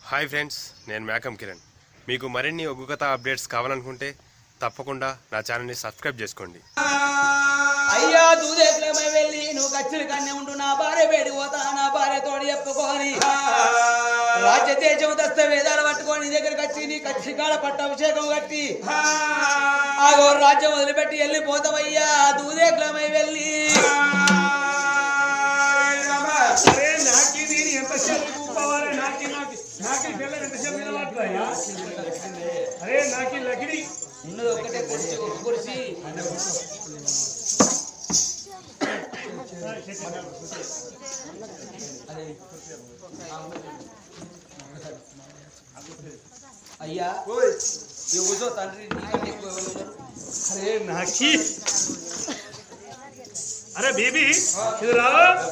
Hi friends నేను మేకం కిరణ్ మీకు మరిన్ని ఒగ్గు కథ అప్డేట్స్ కావాలనుకుంటే తప్పకుండా నా ఛానల్ని సబ్స్క్రైబ్ చేసుకోండి అయ్యా దూదేకులమై వెళ్ళి నువ్వు కచ్చిరి కన్నే ఉంటూ నా భార్య వేడి పోతా నా భార్య తోడి చెప్పుకొని రాజ్య దేశం దస్తవేదాలు పట్టుకొని నీ దగ్గరికి వచ్చి నీ కచ్చిరి కాడ పట్టాభిషేకం కట్టి ఆగో రాజ్యం వదిలిపెట్టి వెళ్ళిపోతావయ్యా దూదేకులమై వెళ్ళి అరే నాకి నేను ఎంతసేపు కూకోవాలి నాకి నాకి నాకి పిల్ల ఎంతసేపు నిలబడుతుందయ్యా అరే నాకి లకిడి ఉన్నది ఒక్కటే కుర్చీ ఒక కుర్చీ అయ్యా ఈ కూర్చో తండ్రి నీకంటే ఎక్కువ ఎవరు ఉన్నారు? అరే నాకి అరే బేబీ ఇది రా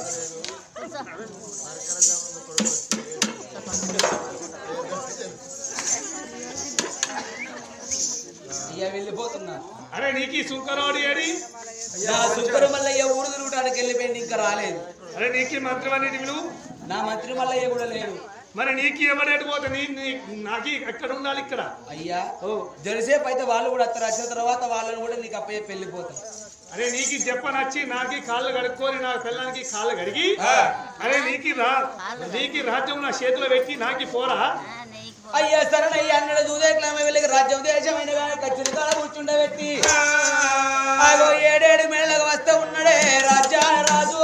అయ్యా వెళ్ళిపోతున్నా అరే నీకి సుంకరాడు ఏడి నా సుంకరు మల్లయ్య ఊరు తిరుగుటానికి వెళ్ళిపోయింది ఇంకా రాలేదు అరే నీకి మంత్రివన్నీ విలువ నా మంత్రి మల్లయ్య కూడా లేడు మరి నీకి ఎవడేటి పోతే నీ నీ- నాకి ఎక్కడ ఉండాలి ఇక్కడ అయ్యా జరసేపు అయితే వాళ్ళు కూడా వస్తారు వచ్చిన తర్వాత వాళ్ళని కూడా నీకు అప్పయ్య వెళ్ళిపోతారు అరే నీకి చెప్పనొచ్చి నాకి కాళ్ళు కడుక్కొని నా పిల్లానికి కాళ్ళు కడిగి అరే నీకి రా నీకి రాజ్యం నా చేతిలో పెట్టి నాకి పోరా అయ్యా సరేనయ్యా అన్నాడు దూదేకులమ్మ వెళ్ళి రాజ్యం దేశమైన కానీ కచ్చిన కాడ కూర్చుండబెట్టి ఆగో ఏడేడు మేళ్ళకు వస్తే ఉన్నాడే రాజా రాజు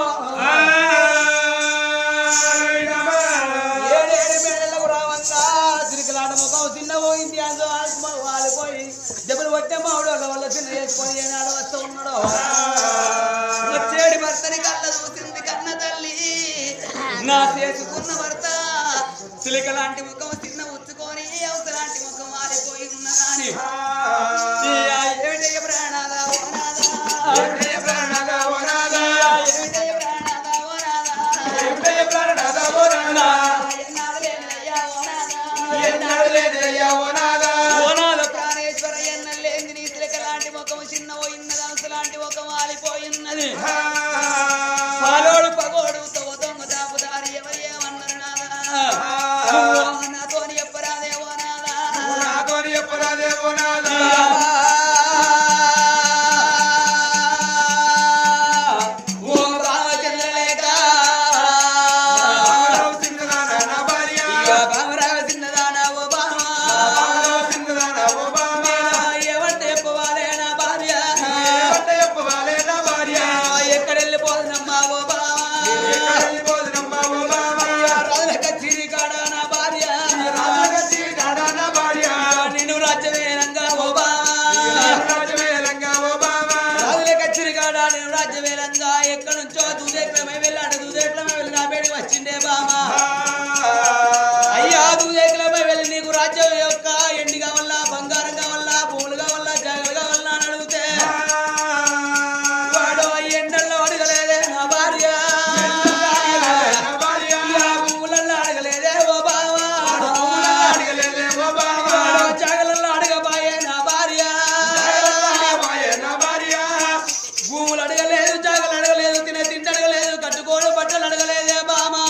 ఏడేడు మేళ్ళకు రావంగా సిరికలాట ముఖం చిన్న పోయింది అందులో వాలిపోయి దెబ్బలు పట్టే మామిడి వల్ల చిన్న చేసుకొని ఏనాడు వస్తూ ఉన్నాడో వచ్చేడి భర్తని కళ్ళ చూసింది కన్న తల్లి నా చేసుకున్న భర్త చిలిక లాంటి ముఖం చిన్న ఉచ్చుకొని అవసలాంటి ముఖం మారిపోయి ఉన్నగాని ఈ ఆ ఏమిటయ్య ప్రాణాదా ఓ నాదా? ఏమిటయ్య ప్రాణాదా ఓ నాదా? ఏమిటయ్య ప్రాణాదా ఓ నాదా? ఎన్నాళ్ళు లేనిదయ్యా ఓ నాదా? ఓ నాదా ప్రాణేశ్వర ఎన్నలేంది నీ చిలక లాంటి ముఖం చిన్న పోయిన్నది అంశ లాంటి ముఖం మారిపోయిన్నది పాలోడు పగోడు తవ దొంగ దాపు దారి ఎవరు ఏమన్నారు నాదా నువ్వు నాతోని చెప్పరాదేవో నాదా ఓ రామచంద్రలేఖ ఇక బామరావ చిన్నదానా ఓ బామ ఏమంటే చెప్పవాలే నా భార్య ఎక్కడ వెళ్ళిపోదునమ్మా ఓ బామ రాజుల కచ్చిరి కాడ నా భార్య నిన్ను రాజ్యమేనంగా ఓ బామ రాజుల కచ్చిరి కాడ నేను రాజ్యమేనంగా ఎక్కడి నుంచో దూదేట్లమై వెళ్ళాడు దూదేట్లమై వెళ్ళి నా బేడికి వచ్చిండే బామ అయ్యా దూదేట్లమై వెళ్ళి నీకు రాజ్యం యొక్క ఎండి కావాలా బంగారం కావాలా భూములు కావాలా జాగలు కావాలా అని అడిగితే వాడు ఎండల్లో అడగలేదే నా భార్య ఇక భూములల్లో అడగలేదే ఓ బావా వాడు జాగలల్లో అడగబాయే నా భార్య భూములు అడగలేదు జాగలు అడగలేదు తినే తిండి అడగలేదు కట్టుకోడు బట్టలు అడగలేదే బామా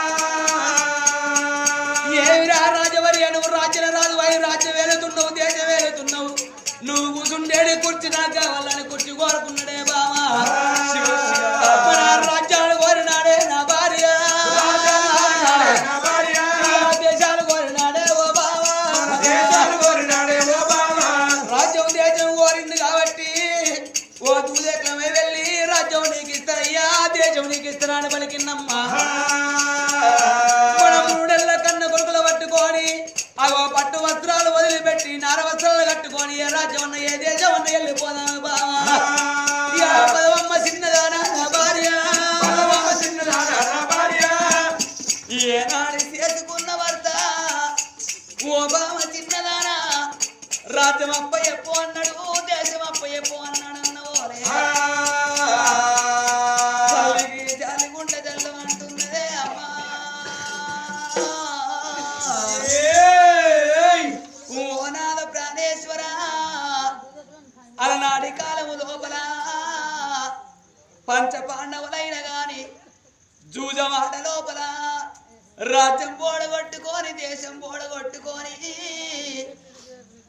ఏమిరా రాజవరి నువ్వు రాజ్యం రాదు వై రాజ్యం వేలుతున్నావు దేశం వేలుతున్నావు నువ్వు కూర్చుండేది కుర్చీ నాకు కావాలని కుర్చీ కోరుకున్నాడే బామా మన రాజ్యాలు కోరినాడే నా భార్య దేశాలు కోరినాడే ఓ బావా రాజ్యం దేశం కోరింది కాబట్టి ఓ దూదేకులమే వెళ్ళి రాజ్యం నీకు ఇస్తారయ్యా దేశం నీకు ఇస్తారని పలికిన్నమ్మా మన మూడెళ్ళ కన్న కొడుకులు పట్టుకొని అగో పట్టు వస్త్రాలు వదిలిపెట్టి నార వస్త్రాలు కట్టుకొని ఏ రాజ్యం ఉన్న ఏ దేశం ఉన్న వెళ్ళిపోదాము బావా ఇక పదవమ్మ చిన్నదానా నా భార్య ఏనాడు చేసుకున్న భర్త ఓ బావ చిన్నదానా రాజ్యం అప్ప ఎప్పు అన్నాడు దేశం అప్ప ఎప్పు అన్నాడు అన్నవోలే తల్లికి జాలిగుండ జల్లమంటున్నదే అమ్మా ఓ నాద ప్రాణేశ్వర అలనాడి కాలము లోపల పంచ పాండవులైన గాని జూజమాట లోపల రాజ్యం పోడగొట్టుకొని దేశం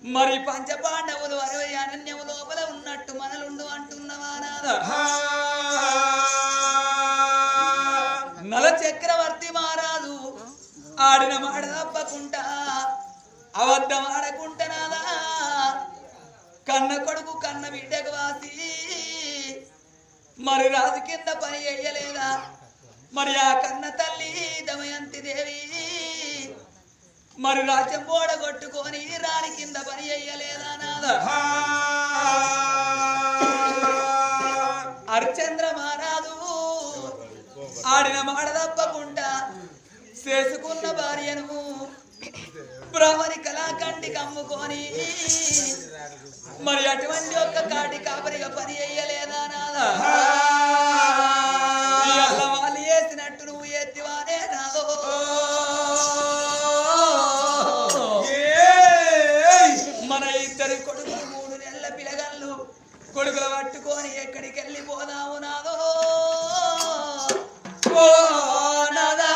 మరి పంచపాండవులు అరవై అనన్యము లోపల ఉన్నట్టు మనలుండు అంటున్నవా నాదా నల చక్రవర్తి మహారాజు ఆడిన మాట తప్పకుండా అబద్ధం ఆడకుంటనాదా కన్న కొడుకు కన్న బిడ్డకు వాసి మరి రాజు కింద పని చెయ్యలేదా మరి ఆ కన్న తల్లి దమయంతి దేవి మరి రాజ్యం పోడగొట్టుకొని రాణి కింద పని చెయ్యలేదా నాదా హరిచంద్ర మహారాజు ఆడిన మాట తప్పకుండా చేసుకున్న భార్యను బ్రాహ్మణి కళాకండి కమ్ముకొని మరి అటువంటి ఒక్క కాటి కాపరిగా పని చెయ్యలేదా నాదా ఇవాళ వాళ్ళు వేసినట్టు నువ్వు ఎత్తివానే నాదో మన ఇద్దరి కొడుకులు మూడు నెలల పిలగళ్ళు కొడుకులు పట్టుకొని ఎక్కడికి వెళ్ళిపోదాము నాదో ఓ నాదా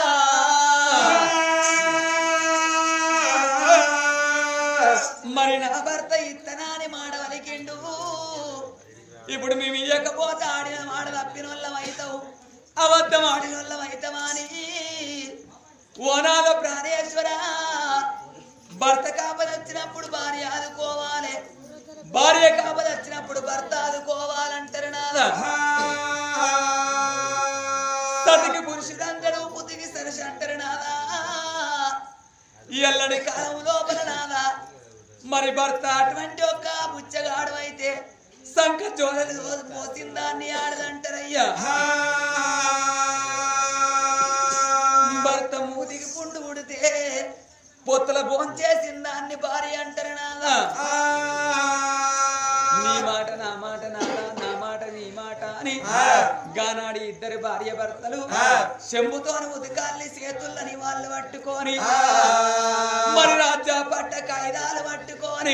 మరి నా భర్త ఇత్తనాని మాట వలికిండు ఇప్పుడు మేము ఇయ్యకపోతే ఆడిన మాట తప్పిన వాళ్ళం అవుతావు అబద్ధం ఆడిన వాళ్ళం అవుతామా అని ఓనాద ప్రాణేశ్వర భర్త కాపల వచ్చినప్పుడు భార్య ఆదుకోవాలి భార్య కాపల వచ్చినప్పుడు భర్త ఆదుకోవాలంటారు నాదా సతికి పురుషుడంటారు పుతికి సరసి అంటారు నాదా ఈ ఎల్లడి కాలం లోపల నాదా మరి భర్త అటువంటి ఒక బుచ్చగాడు అయితే సంఖ చోరలు పోసిన దాన్ని ఆడదంటారయ్యా భర్త మూతికి పుండు ఉడితే పొత్తుల భోంచేసిన దాన్ని భార్య అంటారు నాదా నీ మాట నా మాట నాదా నా మాట నీ మాట అని గానాడి ఇద్దరు భార్య భర్తలు చెంబుతోని ఉదకాల్ని చేతుల్లని వాళ్ళు పట్టుకొని మరి రాజ్య పట్ట కాయిదాలు పట్టుకొని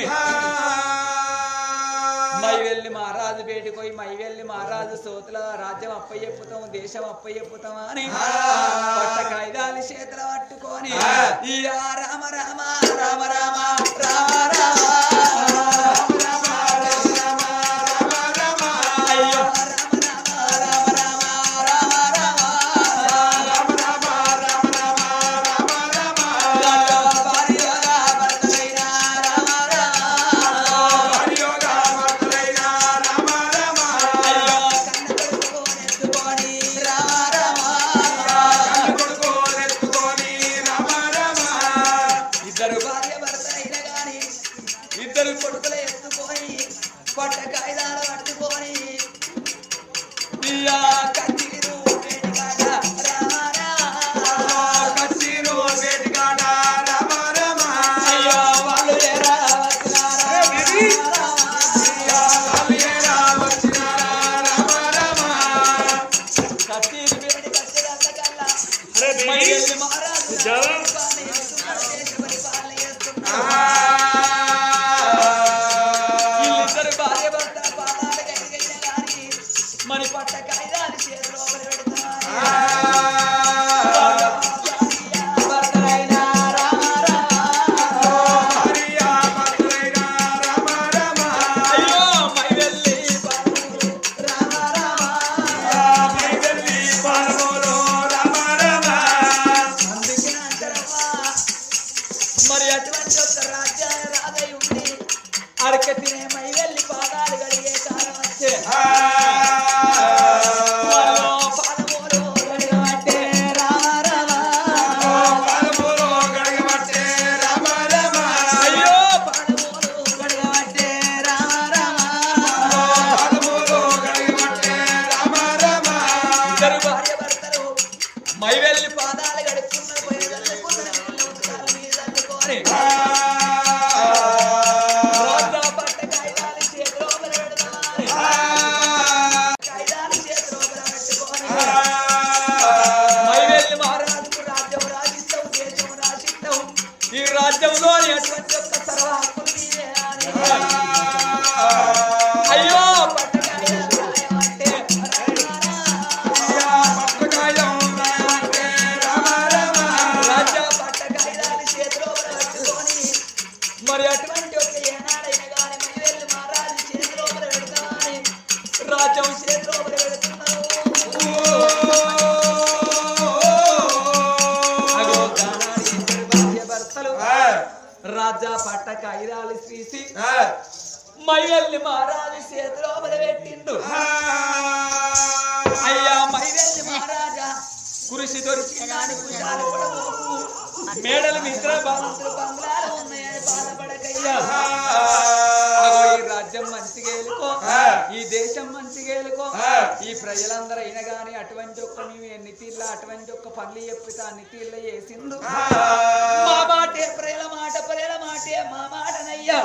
మై వెళ్ళి మహారాజు బయటకు మై వెళ్ళి మహారాజు సోతుల రాజ్యం అప్పయ్యప్పుతాం దేశం అప్పయ్యప్పుతాం అని పట్ట కాయిదాలు చేతుల పట్టుకొని ఈ ఆ రామ రామ రామ రామ రామ రామ అయ్యో రామ రామ రామ రామ రామ రామ భార్యగా భర్తలైన రామ రామ అయ్యో కన్న కొడుకుని ఎత్తుకొని రామ రామ ఇద్దరు భార్య భర్త అయిన గాని ఇద్దరు కొడుకుల ఎత్తుకొని పట్ట కాయిదాలు పట్టుకొని ఇయ్యా కచ్చిరు వేడిగాడ రామ రామ అయ్యో వాళ్ళు ఏరా వచ్చినారా కచ్చిరు వేడి కచ్చదల్ల కల్లా అరే బేబీ. మైలు మహారాజు జరా. పాలన చేస్తున్నారు, దేశ పరిపాలన చేస్తున్నారు. వీళ్ళిద్దరు భార్య భర్త పాదాలు కడిగిన గాని మరి పట్ట కాయిదాలు చేతిలో పెడతారు భర్తలైన రామ రామ అయ్యో మై వెళ్ళి పాలు రామ రామ అందుకే అంటారమ్మా మరి అటువంటి ఒక రాజ్యాల రాజై ఉంది అడక తినే మై వెళ్ళి పాదాలు కడిగే కాలం వచ్చే వాళ్ళో పాదములు కడగబట్టే రామ రామ అయ్యో పాదములు కడగబట్టే రామ రామ ఇద్దరు భార్య భర్తలు మై వెళ్ళి పాదాలు గడుపుకున్నారు పోయి వెళ్ళకున్నారు నీళ్ళు ఉతకాలి మీద చల్లుకొని. రోజా పట్ట కాగితాలు చేతిలో పెడతామని. కాగితాలు చేతిలో పెట్టుకొని. మై వెళ్ళి మహారాజుకు రాజ్యం రాజిస్తావు దేశం రాసిస్తావు ఈ రాజ్యంలో అటువంటి ఒక్క సర్వ హక్కులు నీవే అని. అయ్యో పట్ట కాగితాలు రాయమంటే రాజా పట్ట కాగితాలు చేతిలో పట్టుకొని మరి అటువంటి ఒక ఏనాడు రాజా పట్ట కైరాలు తీసి మైవెల్లి మహారాజు చేతిలో పెట్టిండు అయ్యా మైవెల్లి మహారాజా కురిసి దొరికినాడు కుషాలు పడబోకు మేడలు మిత్ర బాంతులు బంగ్లాలు ఉన్నాయని బాధపడకయ్యా అగో ఈ రాజ్యం మంచిగా ఏలుకో ఈ దేశం మంచిగా ఏలుకో ఈ ప్రజలందరూ అయినా గాని అటువంటి ఒక్క మేము ఎన్ని తీర్ల అటువంటి ఒక్క పనులు చెప్పితే అన్ని తీర్ల చేసిండు మా మాటే ప్రజల మాట ప్రజల మాటే మా మాటనయ్యా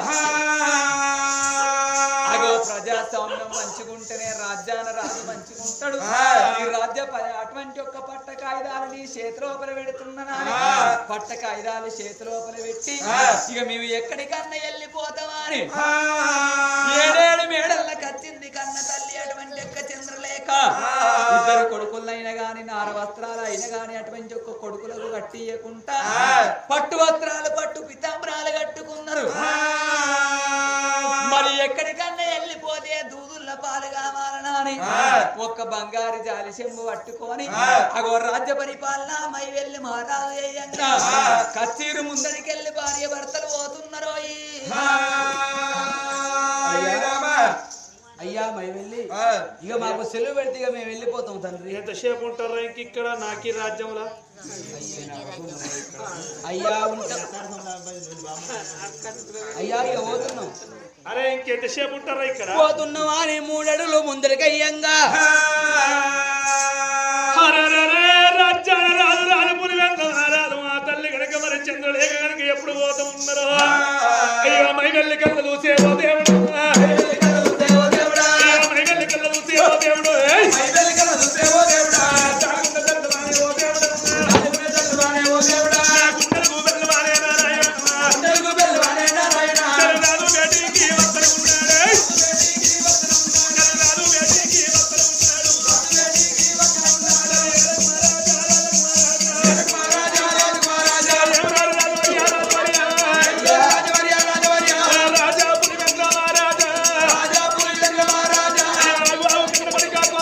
అగో ప్రజాస్వామ్యం మంచిగుంటేనే రాజ్యాన రాజు మంచిగుంటాడు ఈ రాజ్య ప- అటువంటి ఒక్క పట్ట కాగితాలని చేతిలోపల పెడుతున్నా పట్ట కాగితాలు చేతిలోపల పెట్టి ఇక మేము ఎక్కడికన్నా వెళ్ళిపోతామా అని ఏడేడు మేడల్ల కచ్చింది కన్న తల్లి అటువంటి ఒక్క చంద్రలేఖ ఇద్దరు కొడుకులైనా గాని నార వస్త్రాలు అయినా గాని అటువంటి ఒక్క కొడుకులకు కట్టియకుండా పట్టు వస్త్రాలు పట్టు పితాంబరాలు కట్టుకున్నారు మరి ఎక్కడికన్నా వెళ్ళిపోతే దూదుల్ల పాలు కావాలనా అని ఒక్క బంగారు జాలి చెంబు పట్టుకొని అగో రాజ్య పరిపాలన మై వెళ్ళి మహారాజు అయ్యంగా కచ్చీరు ముందరికెళ్ళి భార్య భర్తలు పోతున్నారు అయ్యా మై వెళ్ళి ఇక మాకు సెలవు పెడితే ఇక మేము వెళ్ళిపోతాం తండ్రి ఎంతసేపు ఉంటారా ఇంక ఇక్కడ నాకు ఈ రాజ్యంలో అయ్యా ఉంటాం అయ్యా ఇక పోతున్నాం అరే ఇంకెంతసేపు ఉంటారా ఇక్కడ పోతున్నాం అని మూడడులు ముందరికయ్యంగా అరెరెరె, రాజ్యాల రాజు రాజు పులివెందుల రాజు మా తల్లి కనుక మరి చంద్రలేఖ కనుక ఎప్పుడు పోతూ ఉన్నారో అయ్యో మైగల్లి కళ్ళ చూసే ఓ దేవుడు అయ్యో మైగల్లి కళ్ళ చూసే ఓ దేవుడు ఏయ్! చాకుండ చంద్రబాణి ఓ దేవుడు. నా గుండెలకు బెల్లవాడే నారాయణ. చరణాలు బేటీకి వత్తలు ఉన్నాడు. ఏయ్! చరణాలు బేటీకి వత్తలు ఉన్నాడు. రాజా పులివెందుల మహారాజా ఆగు, కింద పడి కాకు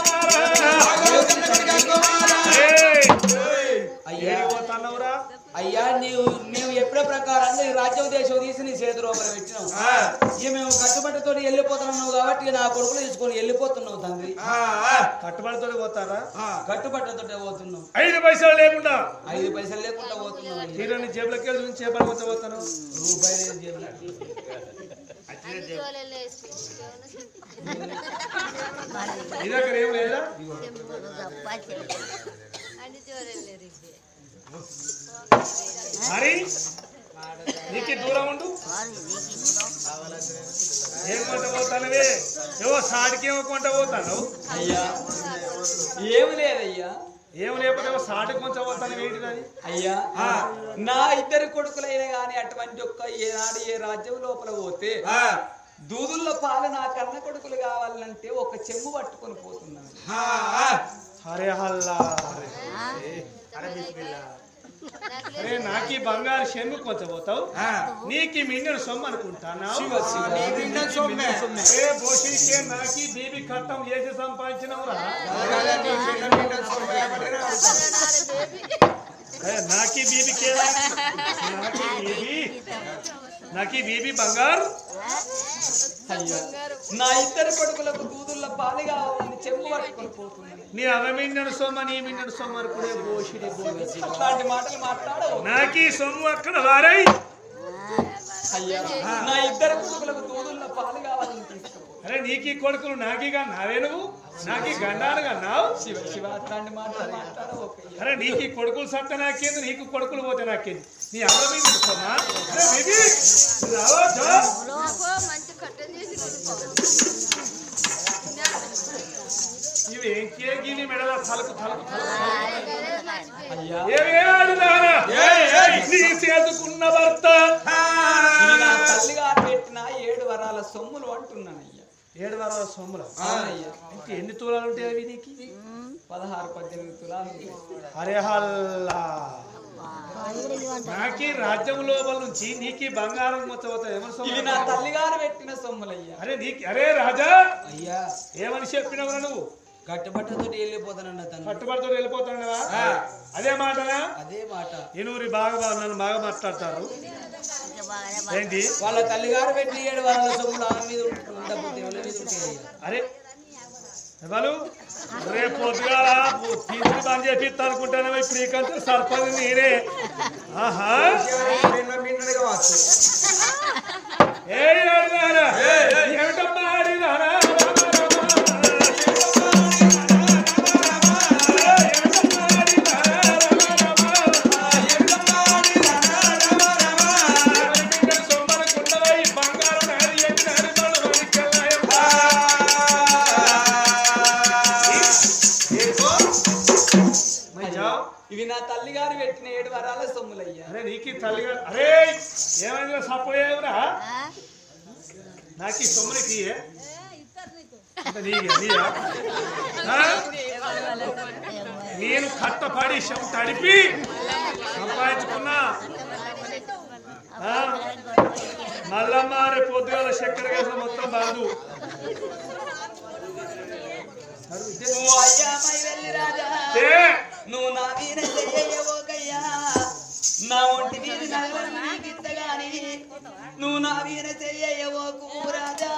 ఏయ్! అయ్యా ఏడికి పోతున్నావురా? అయ్యా నీవు మేము ఎప్పుడో ప్రకారంగా ఈ రాజ్యం దేశం తీసి నీ చేతి లోపల పెట్టినావు ఇక మేము కట్టుబడితో వెళ్ళిపోతున్నావు కాబట్టి ఇక నా కొడుకులు తీసుకొని వెళ్ళిపోతున్నావు తండ్రి కట్టుబడితో పోతారా కట్టుబట్టతో పోతున్నాం ఐదు పైసలు లేకుండా ఐదు పైసలు లేకుండా పోతున్నాం అయ్యా. తీరని జేబులకి వెళ్ళి నుంచి చేపలు పోతే పోతాను రూపాయలు ఏం జేబులో. నీ దగ్గర ఏం లేదా మరి నీకు దూరం ఉండు ఏం కొంట పోతానవే ఏవో సాటికి ఏమో కొంట పోతాను అయ్యా ఏమి లేదయ్యా ఏం లేకపోతే ఏవో సాటికి కొంచెం పోతాను ఏంటి అది అయ్యా నా ఇద్దరు కొడుకులైన గాని అటువంటి ఒక్క ఏనాడు ఏ రాజ్యం లోపల పోతే దూదుల్లో పాలు నా కన్న కొడుకులు కావాలంటే ఒక చెంబు పట్టుకొని పోతున్నాను అరే హల్లా అరే నాకి బంగారు చెంగు కొంచెం పోతావు నీకి మింగడు సొమ్ము అనుకుంటానావు ఏ భోషికే నాకి బీబీ కట్టం చేసి సంపాదించినవురా ఏ, నాకి బీబీ కేలా నాకి బీబీ నాకి బీబీ బంగారు అయ్యా నా ఇద్దరు కొడుకులకు దూదుల్ల పాలు కావాలని చెంబు పట్టుకొని పోతున్నాను నీ అవమిండను సొమ్మ నీ మిండను సొమ్మ అనుకునే భోషిడి భోషి అట్లాంటి మాటలు మాట్లాడవు నాకి సొమ్ము అక్కడ వారై అయ్యా నా ఇద్దరు కొడుకులకు దూదుల్ల పాలు కావాలని తీసుకుపో అరే నీకి కొడుకులు నాకిగా నావే నువ్వు నాకి గండాలుగా నావు శివ శివ అట్లాంటి మాటలు మాట్లాడవు అయ్యా. అరే నీకు ఈ కొడుకులు సత్త నాకేంది నీకు కొడుకులు పోతే నాకేంది నీ అమ్మీ సొమ్మా అరే బేబీ రావచ్చా మంచి కట్టం చేసి కొనుక్కో ఇవి ఏం కేకి మెడల తలకు తలకు తలకు అయ్యా ఏమేడుదారా నీ చేతుకున్న భర్త ఇది నా తల్లిగారు పెట్టిన ఏడు వరాల సొమ్ములు అంటున్నాను అయ్యా ఏడు వారాల సొమ్ముల అవునయ్యా ఇంకా ఎన్ని తులాలు ఉంటాయి అవి నీకు పదహారు పద్దెనిమిది తులాలు ఉన్నాయి. అరే హల్లా నాకి రాజ్యం లోపల నుంచి నీకి బంగారం మొత్తం ఏమని సొమ్ము? ఇవి నా తల్లిగారు పెట్టిన సొమ్ములయ్యా అరే నీకి అరే రాజా అయ్యా ఏమని చెప్పినవురా నువ్వు కట్టుబట్టతో వెళ్ళిపోతానన్న తండ్రి కట్టుబడితో వెళ్ళిపోతున్నావా అదే మాటనా అదే మాట ఎనుగురి బాగా బా- నన్ను బాగా మాట్లాడతారు ఏంటి వాళ్ళ తల్లిగారు పెట్టి ఏడు వారాల సొమ్ములు ఆమె మీద ఉండకపోతే ఎవరి మీద ఉంటాయి అరే ఎవరు రేపు పొద్దుగాల తీసుకు బంద్ చేపిస్తా అనుకుంటాను ఇప్పుడు ఇకంటే సర్పంచ్ నేనే ఆహా ఏ ఆడినారా? ఏమిటమ్మా ఆడినారా? ఏమిటమ్మా ఆడినారా? ఎవరి సొమ్మల కుండలో ఈ బంగారం నాది ఎట్టి నాది మళ్ళీ వరికెళ్ళాయమ్మా. అయ్యా ఇవి నా తల్లిగారు పెట్టిన ఏడు వారాల సొమ్ములయ్యా అరే నీకు తల్లిగా అరే ఏమైందిరా సపోయేవురా నాకు ఈ సొమ్ములకి ఇయ్యే. అంటే నీకే నీయా ఆ? నేను కట్టపడి శం తడిపి సంపాదించుకున్నా ఆ? మల్లమ్మ రేపు పొద్దుగాల చక్కెర వేసిన మొత్తం బాదు నువ్వు అయ్యా మై వెళ్ళి రాజా ఏ నువ్వు నా వీర చెయ్యవోకయ్యా నా ఒంటి మీద నగలను నీకిత్తగాని నువ్వు నా వీర చెయ్యవోకు రాజా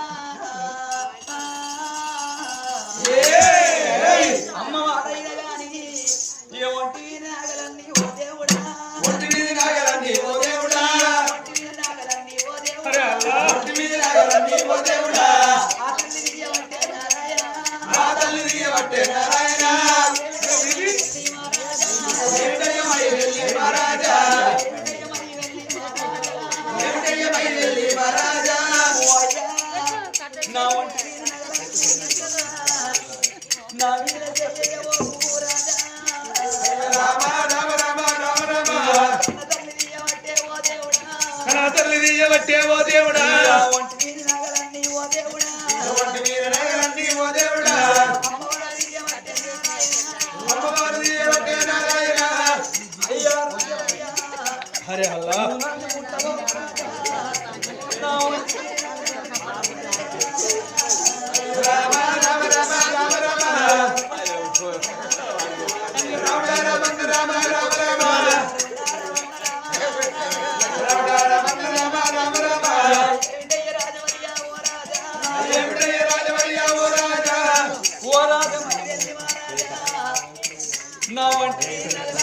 అమ్మ వారైన గాని ఏ ఒంటి మీద నగలన్నీ ఓ దేవుడా ఒంటి మీద నగలన్నీ ఓ దేవుడా ఒంటి మీద నగలన్నీ ఓ దేవుడా అరే అల్లా ఒంటి మీద నగలన్నీ ఓ దేవుడా ఆ తల్లి దియ్యవంటే నారాయణ ఆ తల్లి దియ్యవంటే నారాయణ నా ఒంటి మీద నా మీద చెయ్యవో రాజా రామ రామ రామ రామ రామ తల్లి దియ్యవంటే ఓ దేవుడా కనా తల్లి దియ్యబట్టే ఓ దేవుడా నా ఒంటి మీద నగలన్నీ ఓ దేవుడా ఒంటి మీద నగలన్నీ ఓ దేవుడా అమ్మవారి దియ్యవంటే నారాయణ అమ్మవారి దియ్యవంటే నారాయణ అయ్యా రాజయ్యా అరే అల్లా నా ఒంటి రామ రామ రామ రామ రామ రామ రామ రామ రామ రామ నా వంటి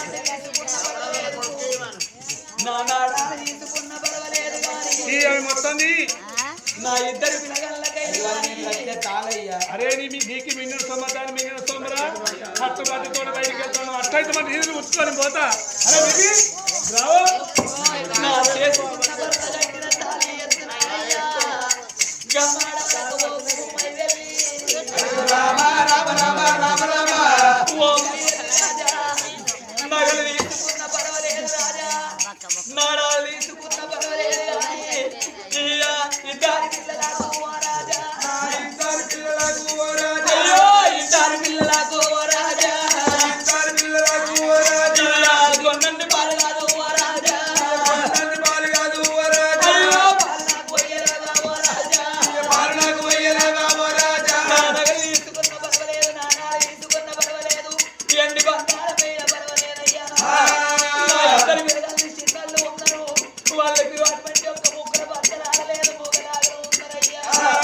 నా నాడా తీసుకున్న పర్వాలేదు కానీ ఈ అవి మొత్తం నీ. నా ఇద్దరు పిల్లగల్లకై తాళయ్యా అరే నీ మీ- నీకు మింగిన సొమ్మతాన్ని మింగిన సొమ్మరా కట్టు బట్టి తోట బయటికి వెళ్తాను అట్లయితే మన నీళ్ళు ఉంచుకొని పోతా అరే మిగి రావు నా చేసుకున్న భర్త కట్టిన తాళి ఎత్తునయ్యా గమాడలకు మై వెళ్ళి రామ రామ రామ రామ రామ ఓ రాజా నగలు తీసుకున్న పర్వాలేదు రాజా నాడాలు తీసుకున్న పర్వాలేదు కానీ ఇయ్యా, ఇద్దరి పిల్లలకు ఓ రాజా ఇద్దరి పిల్లలకు ఓ రాజా అయ్యో ఇద్దరి పిల్లలకు ఓ రాజా ఇద్దరి పిల్లలకు ఓ రాజా ఇయ్యా, కొన్నంటి పాలు కాదు ఓ రాజా కొన్నంటి పాలు కాదు ఓ రాజా అయ్యో పాలు నాకు పోయేలాగా ఓ రాజా పాలు నాకు పోయేలాగా ఓ రాజా నా నగలు తీసుకున్న పర్వాలేదు నా నాడు తీసుకున్న పర్వాలేదు ఎండి బంగారం మీద పర్వాలేదయ్యా నా ఇద్దరి పిల్లలు చిన్నళ్ళు ఉన్నారు వాళ్ళకి అటువంటి ఒక్క ముగ్గురు బట్టలు ఆడలేదు మూగలాగా ఉన్నారయ్యా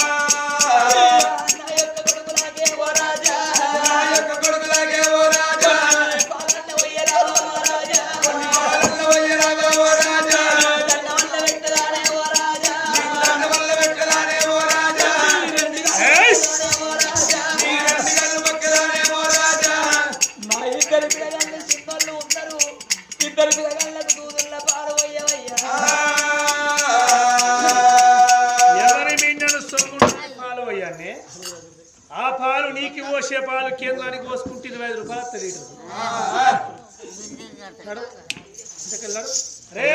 నా యొక్క కొడుకులాగే ఓ రాజా నా యొక్క కొడుకులాగే ఓ రాజా పాలన వయ్యరావా ఓ రాజా పాలన వయ్యరావా ఓ రాజా దండ వల్ల పెట్టలానే ఓ రాజా దండ వల్ల పెట్టలానే ఓ రాజా ఏయ్! ఓ రాజా నీ రెండు గల్లు మొక్కలానే ఓ రాజా నా ఇద్దరు పిల్లగాళ్ళు చిన్నోళ్ళు ఉన్నారు ఇద్దరు పిల్లగాళ్ళకు దూదుల్ల పాలు ఎవరి మింగిన సొమ్ము పాలు అయ్యాన్ని ఆ పాలు నీకు పోసే పాలు కేంద్రానికి పోసుకుంటే ఇరవై ఐదు రూపాయలు తెలియదు ఇంతకెళ్ళాడు రే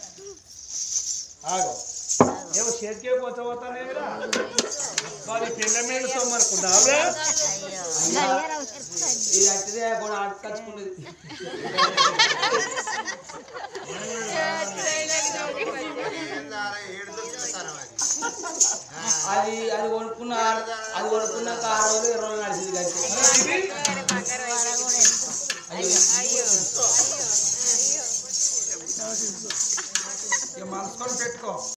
ఆగో ఏమో చేతికే పోతా పోతానేమిరా మరి పిల్ల మీద సొమ్ము అనుకుంటావురా ఇది అట్టిదే కూడా అడకచ్చుకున్నది అది అది కొనుక్కున్న అది కొనుక్కున్నాక ఆరు రోజులు ఇరవై రోజులు నడిచింది కలిసి ఇక మలుసుకొని పెట్టుకో